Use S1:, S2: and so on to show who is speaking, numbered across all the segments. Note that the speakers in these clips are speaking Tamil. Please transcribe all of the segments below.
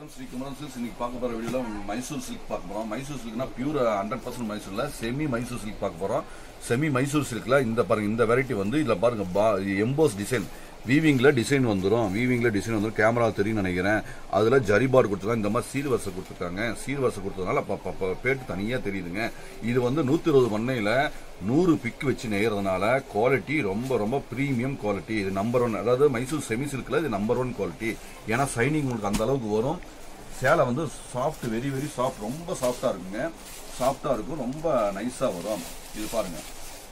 S1: வணக்கம் ஸ்ரீ குமரன் சில்க்ஸ் இன்னைக்கு பார்க்க போற வீடியோல மைசூர் சில்க் பார்க்க போறோம் மைசூர் சில்க்னா பியூர் ஹண்ட்ரட் பர்சன்ட் மைசூர்ல செமி மைசூர் சில்க் பார்க்க போறோம் செமி மைசூர் சில்க்ல இந்த பாருங்க இந்த வெரைட்டி வந்து இதுல பாருங்க எம்போஸ் டிசைன் வீவிங்ல டிசைன் வந்துரும் வீவிங்ல டிசைன் வந்துரும் கேமரா தெரியும் நினைக்கிறேன் அதுல ஜரி பார் கொடுத்துருக்காங்க இந்த மாதிரி சீர் வரிசை கொடுத்துருக்காங்க சீர் வரிசை கொடுத்ததுனால ப- ப- ப- பேட்டு தனியா தெரியுதுங்க இது வந்து நூத்தி இருபது பண்ணையில நூறு பிக் வச்சு நெய்யறதுனால குவாலிட்டி ரொம்ப ரொம்ப ப்ரீமியம் குவாலிட்டி இது நம்பர் ஒன் அதாவது மைசூர் செமி சில்க்ல இது நம்பர் ஒன் குவாலிட்டி ஏன்னா சைனிங் உங்களுக்கு அந்த அளவுக்கு வரும் சேலை வந்து சாஃப்ட் வெரி வெரி சாஃப்ட் ரொம்ப சாஃப்டா இருக்குங்க சாஃப்டா இருக்கும் ரொம்ப நைஸா வரும் இது பாருங்க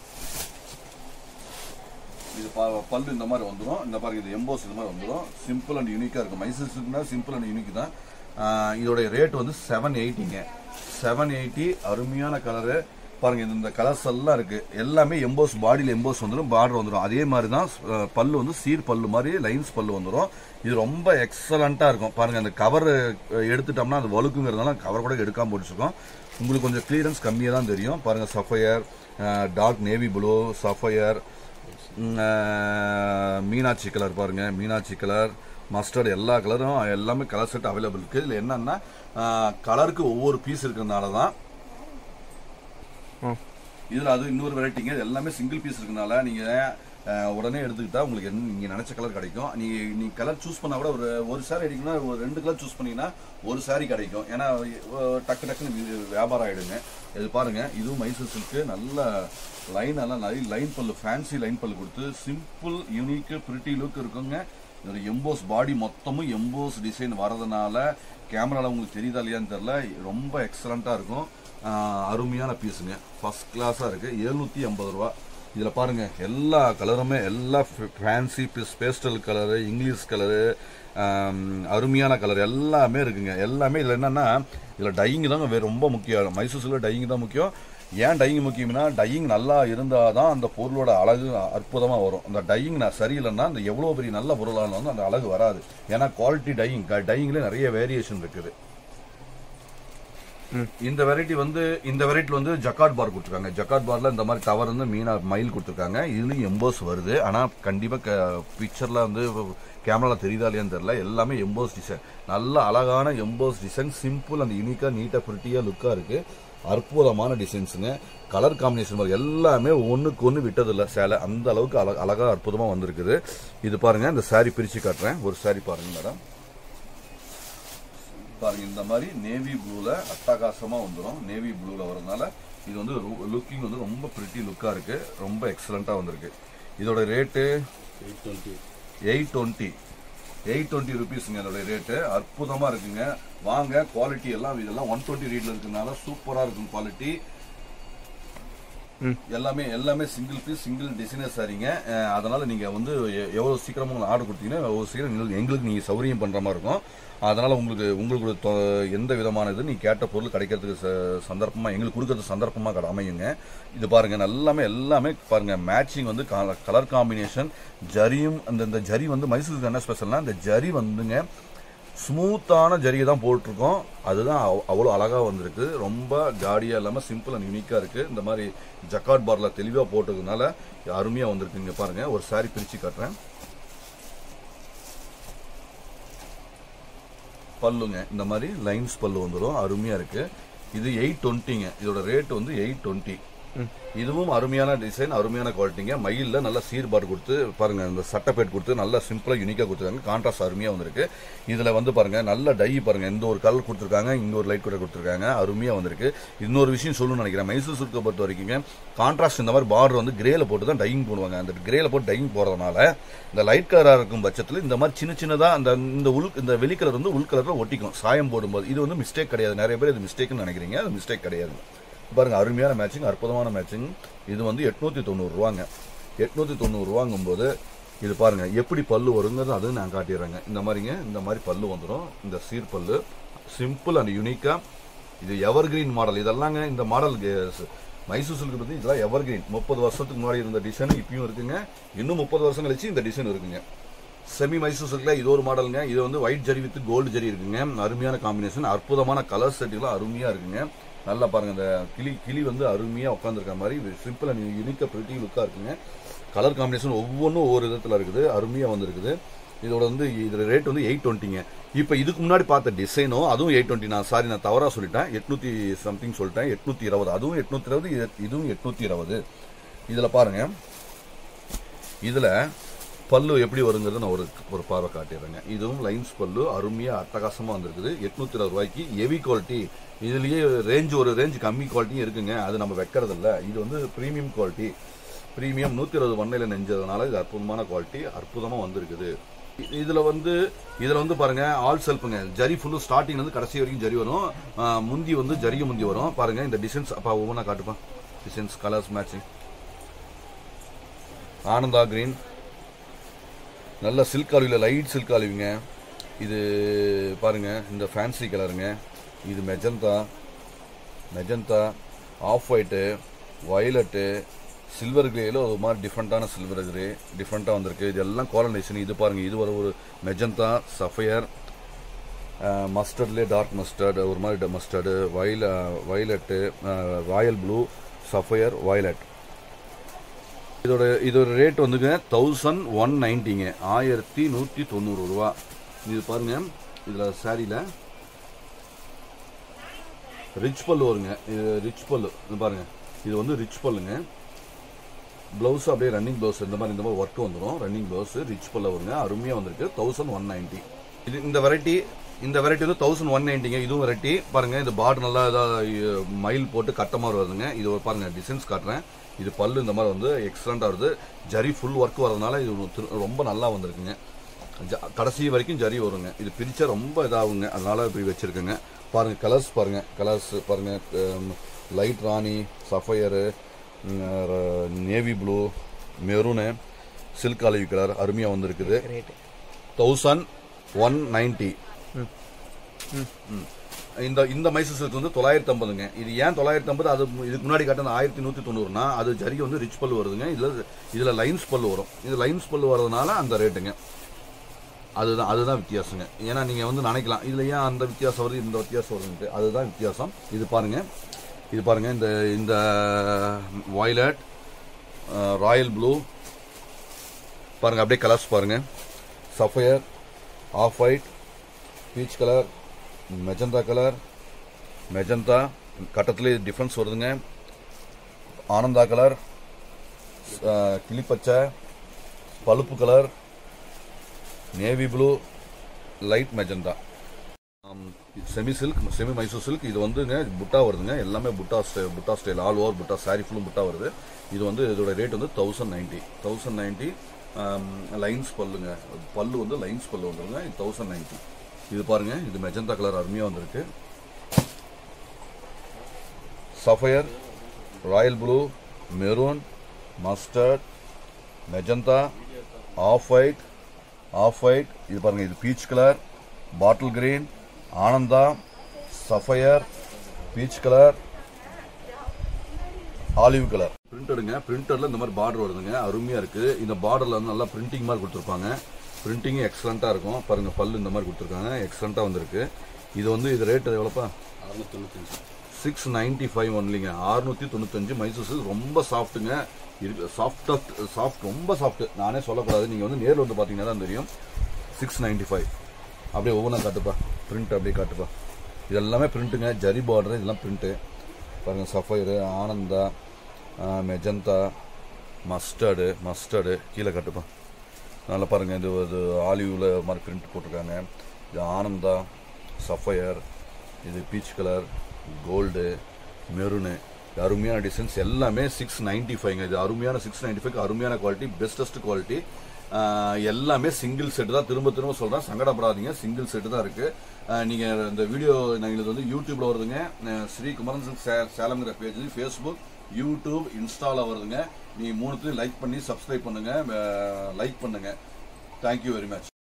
S1: இது ப- பல்லு இந்த மாதிரி வந்துடும் இந்த பாருங்க இது எம்போஸ் இந்த மாதிரி வந்துடும் சிம்பிள் அண்ட் யூனிக்கா இருக்கும் மைசூர் சில்க்னா சிம்பிள் அண்ட் யூனிக் தான் ஆஹ் இதோடைய ரேட் வந்து செவன் எயிட்டிங்க செவன் எயிட்டி அருமையான கலரு பாருங்க இது இந்த கலர்ஸ் எல்லாம் இருக்கு எல்லாமே எம்போஸ் பாடியில் எம்போஸ் வந்துடும் பார்டர் வந்துடும் அதே மாதிரி தான் அஹ், பல்லு வந்து சீர் பல்லு மாதிரி லைன்ஸ் பல்லு வந்துடும் இது ரொம்ப எக்ஸலண்டா இருக்கும் பாருங்க அந்த கவர் எடுத்துட்டோம்னா அது வழுக்குங்கிறதுனால கவர் கூட எடுக்காம போட்டுருக்கோம் உங்களுக்கு கொஞ்சம் கிளியரன்ஸ் கம்மியாக தான் தெரியும் பாருங்க sapphire dark navy blue sapphire ம், ஆஹ், மீனாட்சி கலர் பாருங்க மீனாட்சி கலர் மஸ்டர்ட் எல்லா கலரும் எல்லாமே கலர் செட் அவைலபிள் இருக்கு இதுல என்னன்னா கலருக்கு ஒவ்வொரு பீஸ் இருக்கிறதுனால தான் இதுல அது இன்னொரு வெரைட்டிங்க இது எல்லாமே சிங்கிள் பீஸ் இருக்கனால நீங்க ஆஹ், உடனே எடுத்துக்கிட்டா உங்களுக்கு என்ன நீங்க நினைச்ச கலர் கிடைக்கும் நீங்க நீங்க கலர் சூஸ் பண்ணா கூட ஒரு ஒரு சாரி அடிக்கணும்னா ஒரு ரெண்டு கலர் சூஸ் பண்ணீங்கன்னா ஒரு சாரி கிடைக்கும் ஏன்னா அஹ், டக்கு டக்குன்னு இது வியாபாரம் ஆயிடுங்க இது பாருங்க இதுவும் மைசூர் சில்க்கு நல்ல லைன் எல்லாம் லைன் பல்லு ஃபேன்சி லைன் பல்லு கொடுத்து சிம்பிள் யூனிக் பிரிட்டி லுக் இருக்குங்க இதோட எம்போஸ் பாடி மொத்தமும் எம்போஸ் டிசைன் வரதுனால கேமரால உங்களுக்கு தெரியுதா இல்லையான்னு தெரியல ரொம்ப எக்ஸலண்டா இருக்கும் ஆஹ், அருமையான பீஸுங்க ஃபர்ஸ்ட் கிளாஸா இருக்கு எழுநூத்தி ஐம்பது ரூபா இதுல பாருங்க எல்லா கலருமே எல்லா fancy pastel colour English colour அருமையான கலர் எல்லாமே இருக்குங்க எல்லாமே இதுல என்னன்னா இதுல டையிங் தாங்க வேற ரொம்ப முக்கியம் மைசூர்ல டையிங் தான் முக்கியம் ஏன் டையிங் முக்கியம்னா டையிங் நல்லா இருந்தால் தான் அந்த பொருளோட அழகு அற்புதமாக வரும் அந்த டையிங் நான் சரியில்லைன்னா அந்த எவ்வளோ பெரிய நல்ல பொருளாக வந்து அந்த அழகு வராது ஏன்னா குவாலிட்டி டையிங் டையிங்ல நிறைய வேரியேஷன் இருக்குது இந்த வெரைட்டி வந்து இந்த வெரைட்டி வந்து ஜக்காட் பார் கொடுத்துருக்காங்க ஜக்காட் பார்ல இந்த மாதிரி டவர் வந்து மீனா மயில் கொடுத்துருக்காங்க இதுலயும் எம்போஸ் வருது ஆனா கண்டிப்பா பிக்சர்ல வந்து கேமரால தெரியுதா இல்லையான்னு தெரியல எல்லாமே எம்போஸ் டிசைன் நல்ல அழகான எம்போஸ் டிசைன் சிம்பிள் அண்ட் யூனிக்கா நீட்டா பிரிட்டியா லுக்கா இருக்கு அற்புதமான டிசைன்ஸுங்க கலர் காம்பினேஷன் மாதிரி எல்லாமே ஒண்ணுக்கு ஒன்று விட்டதில்ல சேலை அந்த அளவுக்கு அழ அழகா அற்புதமா வந்திருக்குது இது பாருங்க இந்த saree பிரிச்சு காட்டுறேன் ஒரு saree பாருங்க மேடம் பாருங்க இந்த மாதிரி நேவி ப்ளூல அட்டகாசமா வந்துடும் நேவி ப்ளூல வரதுனால இது வந்து லுக்கிங் வந்து ரொம்ப பிரிட்டி லுக்கா இருக்கு ரொம்ப எக்ஸலண்டா வந்திருக்கு இதோட rate eight twenty eight twenty ருபீஸுங்க இதோட ரேட்டு அற்புதமா இருக்குங்க வாங்க குவாலிட்டி எல்லாம் இதெல்லாம் ஒன் டுவெண்ட்டி ரேட்ல இருக்கனால சூப்பரா இருக்கும் குவாலிட்டி எல்லாமே எல்லாமே சிங்கிள் பீஸ் சிங்கிள் டிசைனர் சாரிங்க அஹ் அதனால நீங்க வந்து எ- எவ்வளவு சீக்கிரமா உங்களுக்கு ஆர்டர் கொடுத்தீங்கன்னா எவ்வளவு சீக்கிரம் எங்களுக்கு- எங்களுக்கு நீங்க சௌகரியம் பண்ற மாதிரி இருக்கும் அதனால உங்களுக்கு உங்களுக்கு தொ- எந்த விதமான இது நீங்க கேட்ட பொருள் கிடைக்கிறதுக்கு ச- சந்தர்ப்பமா எங்களுக்கு கொடுக்கறது சந்தர்ப்பமா கட- அமையுங்க இது பாருங்க எல்லாமே எல்லாமே பாருங்க மேட்சிங் வந்து கலர் காம்பினேஷன் ஜரியும் அந்த இந்த ஜரி வந்து மைசூருக்கு என்ன ஸ்பெஷல்னா இந்த ஜரி வந்துங்க ஸ்மூத்தான ஜரிகை தான் போட்டிருக்கோம் அதுதான் அவ்- அவ்வளோ அழகாக வந்திருக்கு ரொம்ப ஜாடியாக இல்லாமல் சிம்பிள் அண்ட் யூனிக்காக இருக்குது இந்த மாதிரி ஜக்காட் பார்ல தெளிவாக போட்டதுனால அருமையாக வந்திருக்கு இங்கே பாருங்க ஒரு saree பிரித்து காட்டுறேன் பல்லுங்க இந்த மாதிரி லைன்ஸ் பல்லு வந்துடும் அருமையாக இருக்கு இது எயிட் டுவெண்ட்டிங்க இதோட ரேட் வந்து எயிட் டுவெண்ட்டி இதுவும் அருமையான டிசைன் அருமையான குவாலிட்டிங்க மயில்ல நல்ல சீர்பாடு கொடுத்து பாருங்க இந்த சட்டப்பேட் கொடுத்து நல்லா சிம்பிளா யூனிக்கா கொடுத்துருக்காங்க கான்ட்ராஸ்ட் அருமையா வந்திருக்கு இதுல வந்து பாருங்க நல்ல டை பாருங்க இந்த ஒரு கலர் கொடுத்துருக்காங்க இங்க ஒரு லைட் கலர் கொடுத்துருக்காங்க அருமையா வந்திருக்கு இன்னொரு விஷயம் சொல்லணும்னு நினைக்கிறேன் மைசூர் சில்கை பொறுத்த வரைக்கும் கான்ட்ராஸ்ட் இந்த மாதிரி பார்டர் வந்து கிரேல போட்டு தான் டையிங் போடுவாங்க அந்த கிரேல போட்டு டையிங் போடுறதுனால இந்த லைட் கலரா இருக்கும் பட்சத்தில் இந்த மாதிரி சின்ன சின்னதா அந்த இந்த உள் இந்த வெளி கலர் வந்து உள் கலர்ல ஒட்டிக்கும் சாயம் போடும்போது இது வந்து மிஸ்டேக் கிடையாது நிறைய பேர் இது மிஸ்டேக்னு நினைக்கிறீங்க அது மிஸ்டேக் கிடையாது பாருங்க அருமையான மேட்சிங் அற்புதமான மேட்சிங் இது வந்து எட்நூத்தி தொண்ணூறு ரூபாங்க எட்நூத்தி தொண்ணூறு ரூபாங்கும்போது இது பாருங்க எப்படி பல்லு வருங்கிறது அது நான் காட்டிடுறேங்க இந்த மாதிரிங்க இந்த மாதிரி பல்லு வந்துடும் இந்த சீர் பல்லு சிம்பிள் அண்ட் யூனிக்கா இது எவர் கிரீன் மாடல் இதெல்லாங்க இந்த மாடல் மைசூர் சில்க் பத்தி இதெல்லாம் எவர் கிரீன் முப்பது வருஷத்துக்கு முன்னாடி இருந்த டிசைன் இப்பயும் இருக்குங்க இன்னும் முப்பது வருஷம் கழிச்சு இந்த டிசைன் இருக்குங்க செமி மைசூர் சில்க்ல இது ஒரு மாடலுங்க இது வந்து white zari with gold zari இருக்குங்க அருமையான காம்பினேஷன் அற்புதமான கலர் செட்டுகளும் அருமையா இருக்குங்க நல்லா பாருங்க இந்த கிளி கிளி வந்து அருமையா உட்காந்துருக்க மாதிரி சிம்பிள் அண்ட் யூனிக்கா பிரிட்டி லுக்கா இருக்குங்க கலர் காம்பினேஷன் ஒவ்வொன்றும் ஒவ்வொரு விதத்துல இருக்குது அருமையா வந்திருக்குது இதோட வந்து இதோட ரேட் வந்து எயிட் டுவெண்ட்டிங்க இப்போ இதுக்கு முன்னாடி பார்த்த டிசைனும் அதுவும் எயிட் டுவெண்ட்டி நான் சாரி நான் தவறாக சொல்லிட்டேன் எட்நூற்றி சம்திங் சொல்லிட்டேன் எட்நூற்றி இருபது அதுவும் எட்நூற்றி இருபது இது- இதுவும் எட்நூற்றி இருபது இதில் பாருங்க இதில் பல்லு எப்படி வருங்கிறது நான் ஒரு ஒரு பார்வை காட்டிடுறேங்க இதுவும் லைன்ஸ் பல்லு அருமையாக அட்டகாசமாக வந்திருக்குது எட்நூற்றி இருபது ரூபாய்க்கு ஹெவி குவாலிட்டி இதுலேயே ரேஞ்ச் ஒரு ரேஞ்ச் கம்மி குவாலிட்டியும் இருக்குங்க அது நம்ம வைக்கிறது இல்ல இது வந்து ப்ரீமியம் குவாலிட்டி ப்ரீமியம் நூற்றி இருபது வண்ணையில் நெஞ்சதுனால இது அற்புதமான குவாலிட்டி அற்புதமாக வந்திருக்குது இ- இதுல வந்து இதுல வந்து பாருங்க ஆல் செல்ஃபுங்க ஜரி ஃபுல்லு ஸ்டார்டிங் வந்து கடைசி வரைக்கும் ஜரி வரும் ஆ, முந்தி வந்து ஜரிக முந்தி வரும் பாருங்க இந்த டிசைன்ஸ் அப்பா ஒவ்வொன்றா காட்டுப்பா designs colours matching Ananda green நல்ல சில்க் ஆலிவில் லைட் சில்க் ஆலிவிங்க இது பாருங்க இந்த ஃபேன்சி கலருங்க இது magenta magenta off white violet silver கிரேல ஒரு மாதிரி டிஃப்ரெண்ட்டான சில்வர் கிரே டிஃப்ரெண்ட்டாக வந்திருக்கு இது எல்லாம் கோலனைசேஷன் இது பாருங்க இது ஒரு ஒரு மெஜந்தா சஃபயர் மஸ்டர்ட்லேயே டார்க் மஸ்டர்ட் ஒரு மாதிரி mustard violet violet royal blue sapphire violet இதோட இதோட ரேட் வந்துங்க தௌசண்ட் ஒன் நைன்ட்டிங்க ஆயிரத்தி நூற்றி தொண்ணூறு ரூபா இது பாருங்க இதில் சாரியில் ரிச் பல்லு வருங்க இது ரிச் பல்லு இது பாருங்க இது வந்து ரிச் பல்லுங்க ப்ளவுஸ் அப்படியே ரன்னிங் ப்ளவுஸ் இந்த மாதிரி இந்த மாதிரி ஒர்க் வந்துடும் ரன்னிங் ப்ளவுஸ் ரிச் பல்ல வருங்க அருமையாக வந்திருக்கு தௌசண்ட் ஒன் நைன்ட்டி இது இந்த வெரைட்டி இந்த வெரைட்டி வந்து தௌசண்ட் ஒன் நைன்ட்டிங்க இதுவும் வெரைட்டி பாருங்க இந்த பார்டர் நல்லா இதாக மயில் போட்டு கட்ட மாதிரி வருதுங்க இது ஒரு பாருங்க டிசைன்ஸ் காட்டுறேன் இது பல்லு இந்த மாதிரி வந்து எக்ஸலண்ட்டாக வருது ஜரி ஃபுல் ஒர்க் வரதுனால இது திரு- ரொம்ப நல்லா வந்திருக்குங்க ஜ- கடைசி வரைக்கும் ஜரி வருங்க இது பிரிச்சா ரொம்ப இதாகுங்க அதனால இப்படி வச்சிருக்கேங்க பாருங்க கலர்ஸ் பாருங்க கலர்ஸ் பாருங்க லைட் ராணி sapphire navy blue maroon silk olive colour அருமையாக வந்திருக்குது
S2: ரேட்டு
S1: தௌசண்ட் ஒன் நைன்டி இந்த இந்த மைசூர் சில்க் வந்து தொள்ளாயிரத்தி ஐம்பதுங்க இது ஏன் தொள்ளாயிரத்தி ஐம்பது அது இதுக்கு முன்னாடி காட்டின ஆயிரத்தி நூற்றி தொண்ணூறுனா அது ஜரி வந்து ரிச் பல்லு வருதுங்க இதில் இதில் லைன்ஸ் பல்லு வரும் இது லைன்ஸ் பல்லு வரதுனால அந்த ரேட்டுங்க அதுதான் அதுதான் வித்தியாசங்க ஏன்னா நீங்கள் வந்து நினைக்கலாம் இதில் ஏன் அந்த வித்தியாசம் வருது இந்த வித்தியாசம் வருதுன்ட்டு அதுதான் வித்தியாசம் இது பாருங்க இது பாருங்க இந்த இந்த வயலட் ராயல் ப்ளூ பாருங்க அப்படியே கலர்ஸ் பாருங்க sapphire off white peach colour magenta colour magenta கட்டத்துலேயே டிஃப்ரென்ஸ் வருதுங்க ஆனந்தா கலர் கிளிப்பச்சை பழுப்பு கலர் navy blue light magenta semi silk semi Mysore silk இது வந்துங்க புட்டா வருதுங்க எல்லாமே புட்டா ஸ்டை புட்டா ஸ்டைல் ஆல் ஓவர் புட்டா சாரி ஃபுல்லும் புட்டா வருது இது வந்து இதோட ரேட் வந்து thousand ninety thousand ninety lines பல்லுங்க பல்லு வந்து லைன்ஸ் பல்லு வந்துருங்க இது தௌசண்ட் நைன்ட்டி இது பாருங்க இது மெஜந்தா கலர் அருமையாக வந்திருக்கு sapphire royal blue maroon mustard magenta off white off white இது பாருங்க இது peach colour bottle green Ananda sapphire peach colour olive colour பிரிண்டடுங்க பிரிண்டர்ல இந்த மாதிரி பார்டர் வருதுங்க அருமையா இருக்கு இந்த பார்டர்ல வந்து நல்லா பிரிண்டிங் மாதிரி கொடுத்துருப்பாங்க பிரிண்டிங் எக்ஸலண்டா இருக்கும் பாருங்க பல்லு இந்த மாதிரி கொடுத்துருக்காங்க எக்ஸலண்டா வந்திருக்கு இது வந்து இது ரேட் எவ்வளோப்பா சிக்ஸ் நைன்டி ஃபைவ் ஒன்லிங்க அறுநூத்தி தொண்ணூத்தஞ்சு மைசூர் சில்க் ரொம்ப சாஃப்ட்டுங்க இருக்கு சாஃப்டஸ்ட் சாஃப்ட் ரொம்ப சாஃப்ட் நானே சொல்லக்கூடாது நீங்க வந்து நேரில் வந்து பாத்தீங்கன்னா தான் தெரியும் சிக்ஸ் நைன்டி ஃபைவ் அப்படியே ஒவ்வொன்றா காட்டுப்பா பிரிண்ட் அப்படியே காட்டுப்பா இது எல்லாமே பிரிண்ட்டுங்க ஜரி பார்டர் இதெல்லாம் பிரிண்ட்டு பாருங்க sapphire Ananda magenta mustard mustard கீழே காட்டுப்பா நல்லா பாருங்க இது இது ஆலிவ்ல மாதிரி பிரிண்ட் போட்டிருக்காங்க இது ஆனந்தா சஃபயர் இது பீச் கலர் கோல்டு மெரூனு அருமையான டிசைன்ஸ் எல்லாமே சிக்ஸ் நைன்டி ஃபைவ்ங்க இது அருமையான சிக்ஸ் நைன்டி ஃபைவ் அருமையான குவாலிட்டி பெஸ்டஸ்ட் குவாலிட்டி எல்லாமே சிங்கிள் செட் தான் திரும்ப திரும்ப சொல்றேன் சங்கடப்படாதீங்க சிங்கிள் செட் தான் இருக்கு ஆஹ் நீங்க இந்த வீடியோ எங்களுக்கு வந்து யூடியூப்ல வருதுங்க அஹ் ஸ்ரீ குமரன் சிங் சே- சேலம்ங்கிற பேஜ் ஃபேஸ்புக் யூடியூப் இன்ஸ்டால வருதுங்க நீ மூணுத்தையும் லைக் பண்ணி சப்ஸ்கிரைப் பண்ணுங்க லைக் பண்ணுங்க தேங்க்யூ வெரி மச்